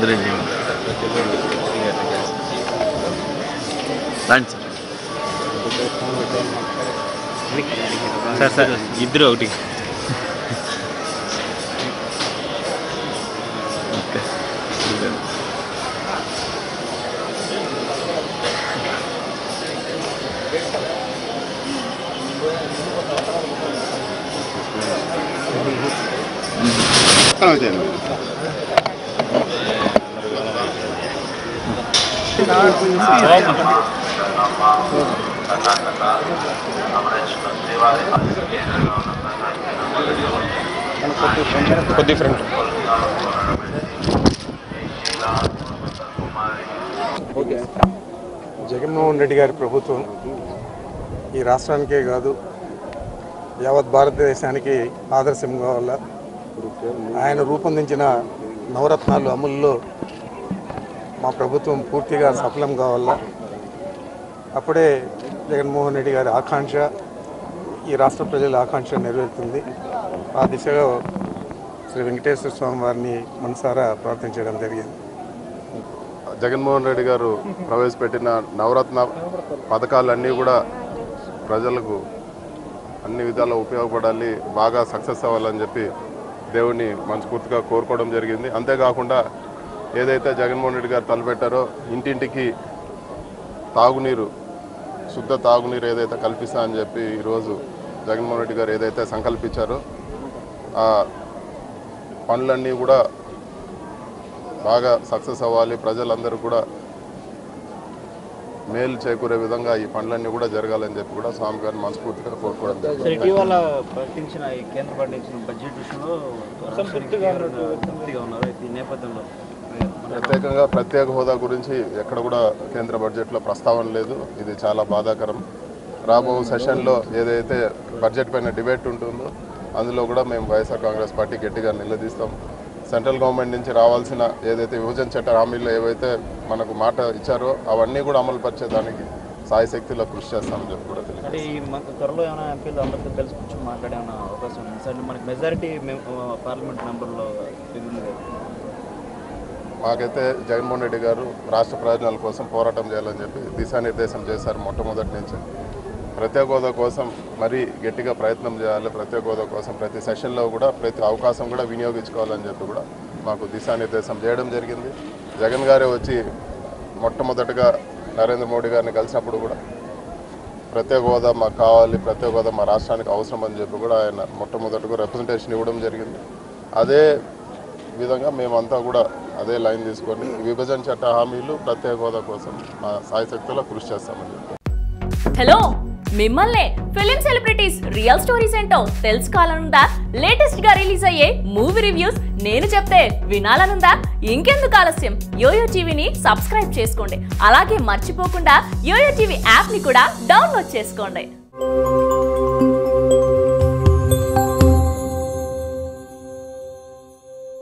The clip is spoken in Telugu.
గురించి రండి సార్ సార్ సార్ ఇద్దరు ఒకటి ఓకే కొద్ది ఫ్రంట్ జగన్మోహన్ రెడ్డి గారి ప్రభుత్వం ఈ రాష్ట్రానికే కాదు యావత్ భారతదేశానికి ఆదర్శం కావాల ఆయన రూపొందించిన నవరత్నాలు అమలులో మా ప్రభుత్వం పూర్తిగా సఫలం కావాలా అప్పుడే జగన్మోహన్ రెడ్డి గారి ఆకాంక్ష ఈ రాష్ట్ర ప్రజల ఆకాంక్ష నెరవేరుతుంది ఆ దిశగా శ్రీ వెంకటేశ్వర స్వామి వారిని మనసారా ప్రార్థించడం జరిగింది జగన్మోహన్ రెడ్డి గారు ప్రవేశపెట్టిన నవరత్న పథకాలన్నీ కూడా ప్రజలకు అన్ని విధాలా ఉపయోగపడాలి బాగా సక్సెస్ అవ్వాలని చెప్పి దేవుణ్ణి మనస్ఫూర్తిగా కోరుకోవడం జరిగింది అంతేకాకుండా ఏదైతే జగన్మోహన్ రెడ్డి గారు తలపెట్టారో ఇంటింటికి తాగునీరు శుద్ధ తాగునీరు ఏదైతే కల్పిస్తా అని చెప్పి ఈరోజు జగన్మోహన్ రెడ్డి గారు ఏదైతే సంకల్పించారో ఆ పనులన్నీ కూడా బాగా సక్సెస్ అవ్వాలి ప్రజలందరూ కూడా మేలు చేకూరే విధంగా ఈ పనులన్నీ కూడా జరగాలని చెప్పి కూడా స్వామి గారిని మనస్ఫూర్తిగా కోరుకోవడం సార్ జరిగింది ఇటీవల ప్రకటించిన ఈ కేంద్ర ప్రకటించిన బడ్జెట్ విషయంలో సంతృప్తిగా సంతృప్తిగా ఉన్నారు అయితే ఈ నేపథ్యంలో మన ప్రత్యేకంగా ప్రత్యేక హోదా గురించి ఎక్కడ కూడా కేంద్ర బడ్జెట్లో ప్రస్తావన లేదు ఇది చాలా బాధాకరం రాబో సెషన్లో ఏదైతే బడ్జెట్ పైన డిబేట్ ఉంటుందో అందులో కూడా మేము వైఎస్ఆర్ కాంగ్రెస్ పార్టీ గట్టిగా నిలదీస్తాం సెంట్రల్ గవర్నమెంట్ నుంచి రావాల్సిన ఏదైతే విభజన చట్ట హామీల్లో ఏవైతే మనకు మాట ఇచ్చారో అవన్నీ కూడా అమలు పరిచేదానికి సాయశక్తిలో కృషి చేస్తామని చెప్పి కూడా తెలియదు అంటే ఈ మంత్ త్వరలో ఏమైనా ఎంపీలు అందరితో కలిసి కూర్చొని మాట్లాడే ఏమైనా అవకాశం ఉంది సార్ మనకి మెజారిటీ పార్లమెంట్ మెంబర్లో పెరిగింది కదా. మాకైతే జగన్మోహన్ రెడ్డి గారు రాష్ట్ర ప్రయోజనాల కోసం పోరాటం చేయాలని చెప్పి దిశానిర్దేశం చేశారు మొట్టమొదటి నుంచి ప్రత్యేక హోదా కోసం మరీ గట్టిగా ప్రయత్నం చేయాలి ప్రత్యేక హోదా కోసం ప్రతి సెషన్లో కూడా ప్రతి అవకాశం కూడా వినియోగించుకోవాలని చెప్పి కూడా మాకు దిశానిర్దేశం చేయడం జరిగింది జగన్ గారే వచ్చి మొట్టమొదటిగా నరేంద్ర మోడీ గారిని కలిసినప్పుడు కూడా ప్రత్యేక హోదా మాకు కావాలి ప్రత్యేక హోదా మా రాష్ట్రానికి అవసరం అని చెప్పి కూడా ఆయన మొట్టమొదటిగా రిప్రజెంటేషన్ ఇవ్వడం జరిగింది అదే విధంగా మేమంతా కూడా అదే లైన్ తీసుకొని విభజన చట్ట హామీలు ప్రత్యేక హోదా కోసం మా సాయశక్తిలో కృషి చేస్తామని చెప్పి హలో మిమ్మల్నే ఫిలిం సెలబ్రిటీస్ రియల్ స్టోరీస్ ఏంటో తెలుసుకోవాలనుందా లేటెస్ట్ గా రిలీజ్ అయ్యే మూవీ రివ్యూస్ నేను చెప్తే వినాలనుందా ఇంకెందుకు ఆలస్యం యోయో టీవీని సబ్స్క్రైబ్ చేసుకోండి అలాగే మర్చిపోకుండా యోయో టీవీ యాప్ ని కూడా డౌన్లోడ్ చేసుకోండి